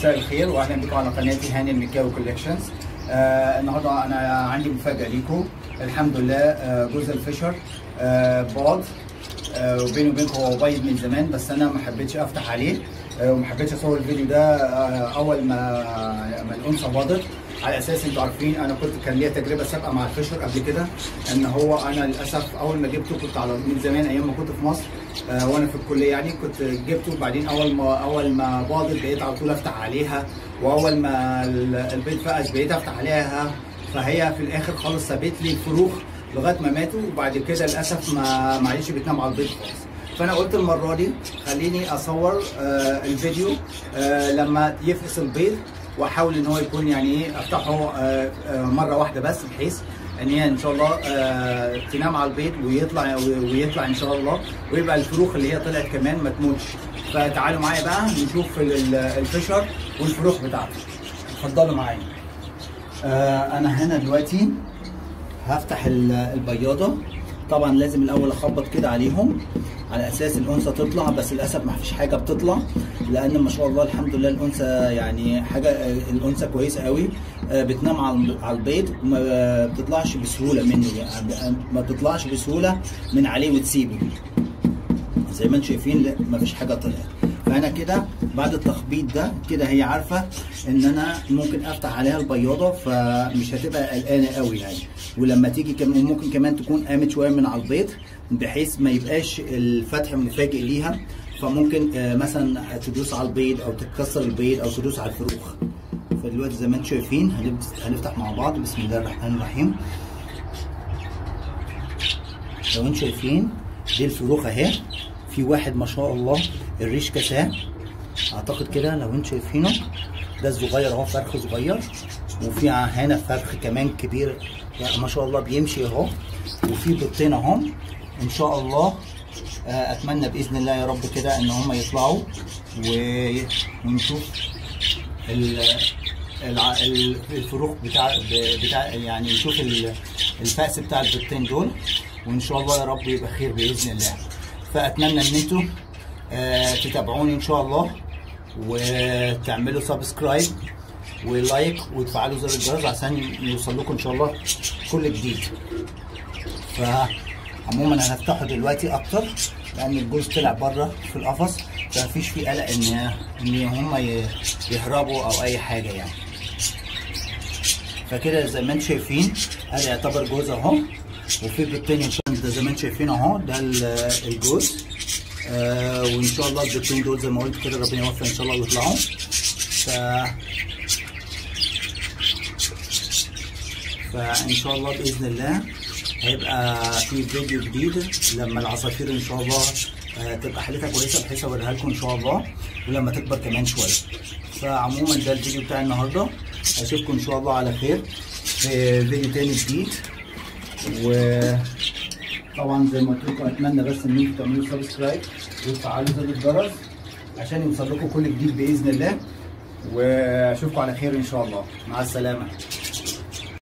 مساء الخير واهلا بكم على قناتي هاني المكاوي كوليكشنز آه النهارده انا عندي مفاجاه ليكم الحمد لله آه جوز الفيشر آه باض آه وبيني وبينكم هو بايظ من زمان بس انا ما حبيتش افتح عليه آه وما حبيتش اصور الفيديو ده آه اول ما ما الانثى باضت على اساس انتوا عارفين انا كنت كان ليا تجربه سابقه مع الفيشر قبل كده ان هو انا للاسف اول ما جبته كنت على من زمان ايام ما كنت في مصر آه وانا في الكليه يعني كنت جبته وبعدين اول ما اول ما باضت بقيت على طول افتح عليها واول ما البيض فقس بقيت افتح عليها فهي في الاخر خالص سابت لي الفروخ لغايه ما ماتوا وبعد كده للاسف ما معلش بتنام على البيض خالص فانا قلت المره دي خليني اصور آه الفيديو آه لما يفقس البيض واحاول ان هو يكون يعني ايه افتحه آه آه مره واحده بس بحيث ان هي ان شاء الله آه تنام على البيض ويطلع ويطلع ان شاء الله ويبقى الفروخ اللي هي طلعت كمان ما تموتش فتعالوا معايا بقى نشوف الفشر والفروخ بتاعته اتفضلوا معايا آه انا هنا دلوقتي هفتح البياضه طبعا لازم الاول اخبط كده عليهم على اساس الانثى تطلع بس للاسف ما فيش حاجه بتطلع لان ما شاء الله الحمد لله الانثى يعني حاجه الانثى كويسه قوي بتنام على البيض وما بتطلعش بسهوله منه يعني ما بتطلعش بسهوله من عليه وتسيبه زي ما انتم شايفين ما فيش حاجه طلعت فانا كده بعد التخبيط ده كده هي عارفه ان انا ممكن افتح عليها البياضه فمش هتبقى قلقانه قوي يعني ولما تيجي كمان ممكن كمان تكون قامت شويه من على البيض بحيث ما يبقاش الفتح مفاجئ ليها فممكن مثلا تدوس على البيض او تتكسر البيض او تدوس على الفروخ فدلوقتي زي ما انتم شايفين هنفتح مع بعض بسم الله الرحمن الرحيم لو انتم شايفين دي الفروخ اهي في واحد ما شاء الله الريش كساه اعتقد كده لو انتم شايفينه ده الصغير اهو فرخ صغير وفي هنا فرخ كمان كبير يعني ما شاء الله بيمشي اهو وفي بيضتين اهو ان شاء الله اتمنى باذن الله يا رب كده ان هم يطلعوا ونشوف الفروخ بتاع بتاع يعني نشوف الفأس بتاع البيضتين دول وان شاء الله يا رب يبقى خير باذن الله فاتمنى ان انتوا آه تتابعوني ان شاء الله وتعملوا سبسكرايب ولايك وتفعلوا زر الجرس عشان يوصل لكم ان شاء الله كل جديد فعموما انا هفتحه دلوقتي اكتر لان الجوز طلع بره في القفص فمفيش فيه قلق ان ان هم يهربوا او اي حاجه يعني فكده زي ما انتم شايفين ادي يعتبر جوز اهو وفي بيضتين ان شاء الله زي ما انتم شايفين اهو ده الجوز آه وان شاء الله البيضتين دول زي ما قلت كده ربنا يوفق ان شاء الله ويطلعوا ف فان شاء الله باذن الله هيبقى في فيديو جديد لما العصافير ان شاء الله آه تبقى حالتها كويسه بحيث اوريها لكم ان شاء الله ولما تكبر كمان شويه فعموما ده الفيديو بتاع النهارده اشوفكم ان شاء الله على خير في فيديو تاني جديد وطبعا زي ما قلت لكم اتمنى بس ان انتم تعملوا سبسكرايب وتفعلوا زر الجرس عشان يوصل لكم كل جديد باذن الله واشوفكم على خير ان شاء الله مع السلامه